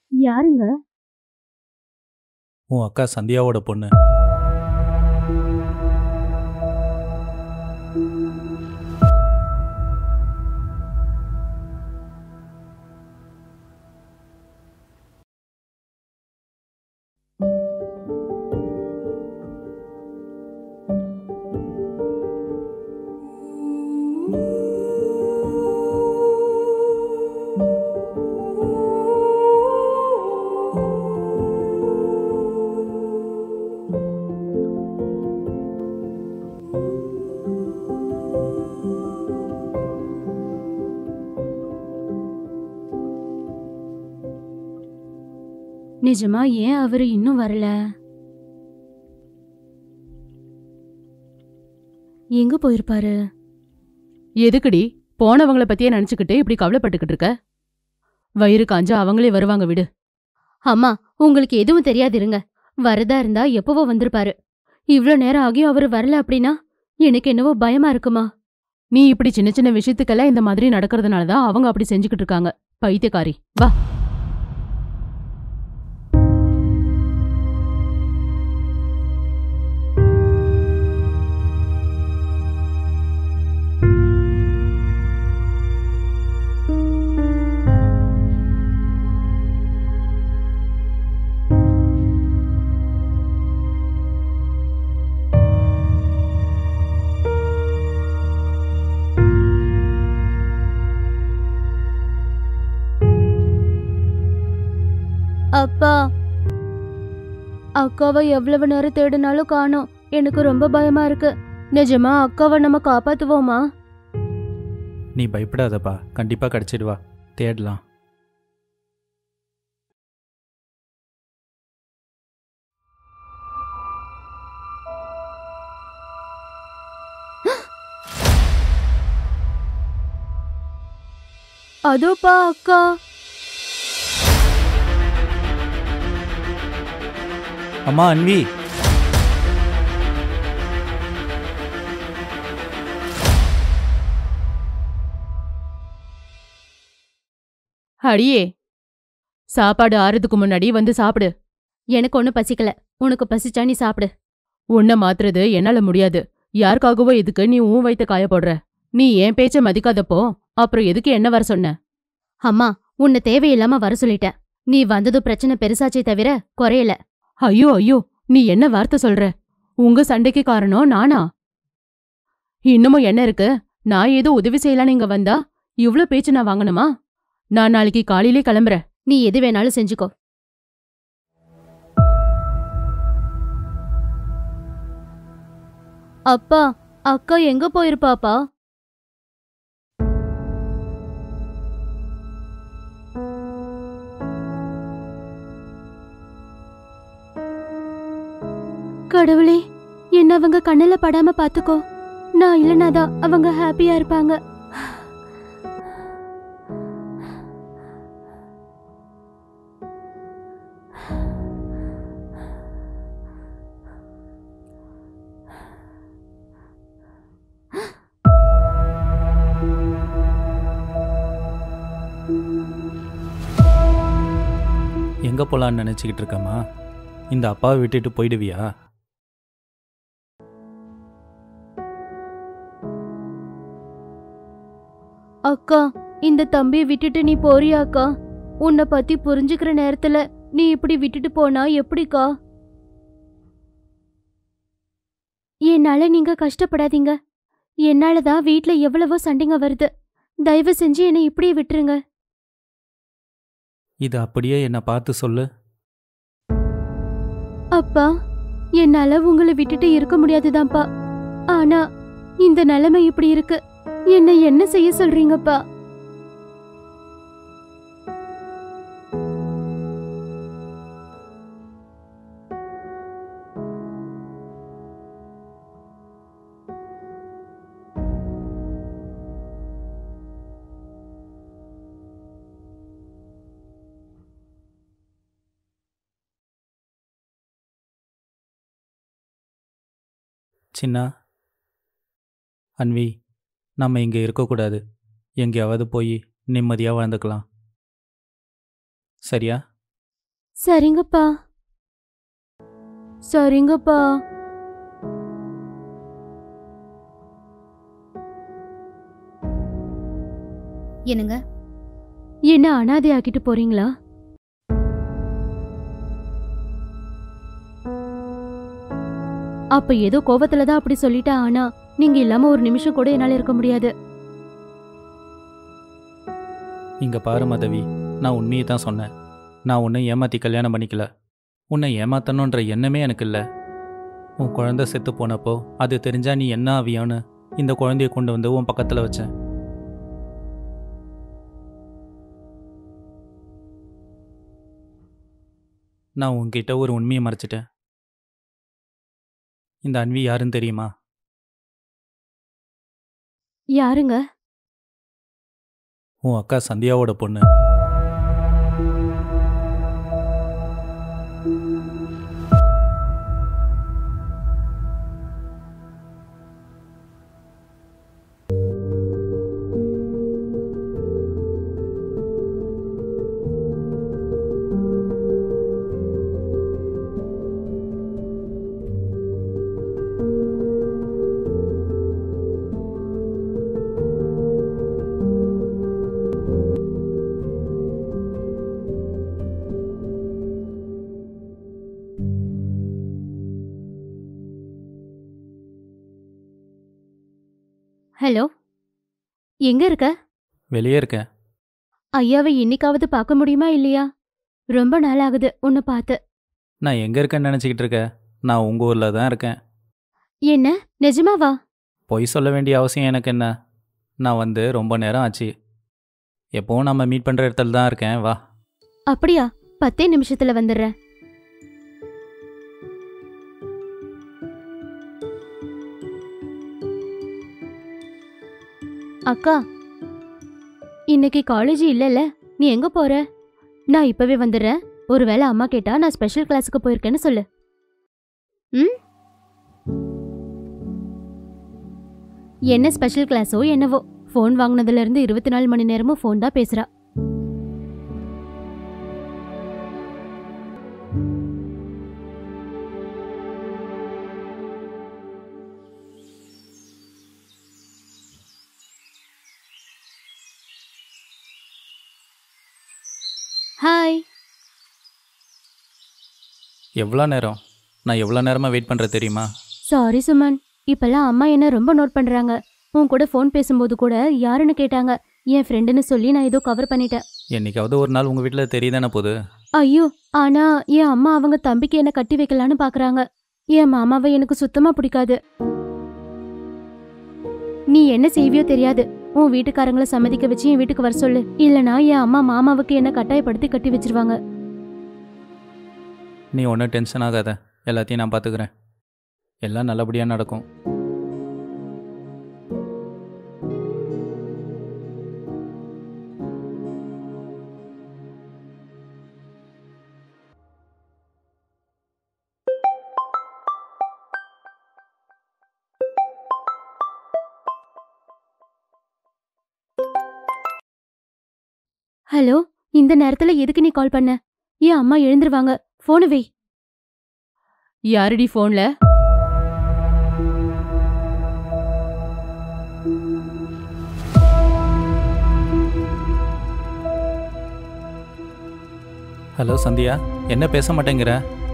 யாருங்க உன் அக்கா சந்தியாவோட பொண்ணு நிஜமா ஏன் அவரு இன்னும் வரல எங்க போயிருப்பாரு எதுக்குடி போனவங்கள பத்தியே நினைச்சுக்கிட்டு இப்படி கவலைப்பட்டுக்கிட்டு இருக்க வயிறு காஞ்சா அவங்களே வருவாங்க விடு அம்மா உங்களுக்கு எதுவும் தெரியாது இருங்க வரதா இருந்தா எப்பவோ வந்திருப்பாரு இவ்ளோ நேரம் ஆகியும் அவரு வரல அப்படின்னா எனக்கு என்னவோ பயமா இருக்குமா நீ இப்படி சின்ன சின்ன விஷயத்துக்கெல்லாம் இந்த மாதிரி நடக்கிறதுனால தான் அவங்க அப்படி செஞ்சுக்கிட்டு இருக்காங்க பைத்தியக்காரி வா அப்பா அக்காவை எவ்வளவு நேரம் தேடினாலும் காணோம் எனக்கு ரொம்ப பயமா இருக்கு நிஜமா அக்காவை நம்ம காப்பாத்துவோமா நீ பயப்படாதப்பா கண்டிப்பாக கிடச்சிடுவா தேடலாம் அதோப்பா அக்கா அம்மா அன்வி அடியே சாப்பாடு ஆறதுக்கு முன்னாடி வந்து சாப்பிடு எனக்கு ஒன்னும் பசிக்கல உனக்கு பசிச்சா நீ சாப்பிடு உன்னை மாத்துறது என்னால முடியாது யாருக்காகவோ எதுக்கு நீ உன் வைத்த காய போடுற நீ என் பேச்ச மதிக்காதப்போ அப்புறம் எதுக்கு என்ன வர சொன்ன அம்மா உன்னை தேவையில்லாம வர சொல்லிட்டேன் நீ வந்ததும் பிரச்சனை பெருசாச்சே தவிர குறையல ஐயோ ஐயோ நீ என்ன வார்த்தை சொல்ற உங்க சண்டைக்கு காரணம் நானா இன்னமும் என்ன இருக்கு நான் ஏதோ உதவி செய்யலான்னு இங்க வந்தா இவ்ளோ பேச்சு நான் வாங்கணுமா நான் நாளைக்கு காலையிலே கிளம்புறேன் நீ எது வேணாலும் செஞ்சுக்கோ அப்பா அக்கா எங்க போயிருப்பாப்பா கடவுளே என்ன அவங்க கண்ணுல படாம பாத்துக்கோ நான் இல்லனாதான் அவங்க ஹாப்பியா இருப்பாங்க எங்கே போகலான்னு நினச்சிக்கிட்டு இருக்கம்மா இந்த அப்பாவை விட்டுட்டு போயிடுவியா அக்கா இந்த தம்பியை விட்டுட்டு நீ போறியா அக்கா உன்னை பத்தி புரிஞ்சுக்கிற நேரத்துல நீ இப்படி விட்டுட்டு போனா எப்படிக்கா என்னால நீங்க கஷ்டப்படாதீங்க என்னாலதான் வீட்ல எவ்வளவோ சண்டைங்க வருது தயவு செஞ்சு என்னை இப்படியே விட்டுருங்க இது அப்படியே என்னை பார்த்து சொல்லு அப்பா என்னால உங்களை விட்டுட்டு இருக்க முடியாதுதான்ப்பா ஆனா இந்த நிலைமை இப்படி இருக்கு என்ன என்ன செய்ய சொல்றீங்கப்பா சின்னா அன்வி நம்ம இங்கே இருக்கக்கூடாது எங்கேயாவது போய் நிம்மதியாக வாழ்ந்துக்கலாம் சரியா சரிங்கப்பா சரிங்கப்பா என்னங்க என்ன அனாதை ஆக்கிட்டு போறீங்களா அப்ப ஏதோ கோவத்துல தான் அப்படி சொல்லிட்டா ஆனா நீங்க இல்லாம ஒரு நிமிஷம் கூட என்னால இருக்க முடியாது இங்கே பாரு மதவி நான் உண்மையை தான் சொன்னேன் நான் உன்னை ஏமாற்றி கல்யாணம் பண்ணிக்கல உன்னை ஏமாத்தணுன்ற எண்ணமே எனக்கு இல்லை உன் குழந்தை செத்து போனப்போ அது தெரிஞ்சா நீ என்ன ஆவியான்னு இந்த குழந்தைய கொண்டு வந்து உன் பக்கத்தில் வச்சேன் நான் உன்கிட்ட ஒரு உண்மையை மறைச்சிட்டேன் இந்த அன்வி யாருன்னு தெரியுமா யாருங்க உன் அக்கா சந்தியாவோட பொண்ணு ஹலோ எங்க இருக்க வெளியே இருக்கேன் ஐயாவை இன்னைக்காவது பார்க்க முடியுமா இல்லையா ரொம்ப நாள் ஆகுது உன்னை பார்த்து நான் எங்கே இருக்கேன்னு நினச்சிக்கிட்டு இருக்க நான் உங்கள் ஊரில் தான் இருக்கேன் என்ன நிஜமாவா பொய் சொல்ல வேண்டிய அவசியம் எனக்கு என்ன நான் வந்து ரொம்ப நேரம் ஆச்சு எப்போவும் நம்ம மீட் பண்ணுற இடத்துல தான் இருக்கேன் வா அப்படியா பத்தே நிமிஷத்துல வந்துடுறேன் அக்கா இன்னைக்கு காலேஜ் இல்லைல்ல நீ எங்க போற நான் இப்பவே வந்துடுறேன் ஒருவேளை அம்மா கேட்டா நான் ஸ்பெஷல் கிளாஸுக்கு போயிருக்கேன்னு சொல்லு ம் என்ன ஸ்பெஷல் கிளாஸோ என்னவோ ஃபோன் வாங்கினதுல இருந்து இருபத்தி நாலு மணி நேரமும் ஃபோன் தான் பேசுறா ஹாய் எவ்வளோ நேரம் நான் எவ்வளோ நேரமாக வெயிட் பண்ணுற தெரியுமா சாரி சுமன் இப்பெல்லாம் அம்மா என்ன ரொம்ப நோட் பண்றாங்க உன் கூட ஃபோன் பேசும்போது கூட யாருன்னு கேட்டாங்க என் ஃப்ரெண்டுன்னு சொல்லி நான் ஏதோ கவர் பண்ணிட்டேன் என்னைக்காவது ஒரு நாள் உங்கள் வீட்டில் தெரியுதானே போகுது ஐயோ ஆனா என் அம்மா அவங்க தம்பிக்கு என்ன கட்டி வைக்கலான்னு பாக்குறாங்க என் மாமாவை எனக்கு சுத்தமா பிடிக்காது நீ என்ன செய்வியோ தெரியாது உன் வீட்டுக்காரங்கள சம்மதிக்க வச்சு என் வீட்டுக்கு வர சொல்லு இல்லனா என் அம்மா மாமாவுக்கு என்ன கட்டாயப்படுத்தி கட்டி வச்சிருவாங்க நீ ஒன்றும் டென்ஷன் ஆகாத எல்லாத்தையும் நான் பார்த்துக்கிறேன் எல்லாம் நல்லபடியாக நடக்கும் ஹலோ இந்த நேரத்துல எதுக்கு நீ கால் பண்ண என் அம்மா எழுந்துருவாங்க போனு வை யாரடி ஃபோன்ல ஹலோ சந்தியா என்ன பேச மாட்டேங்கிற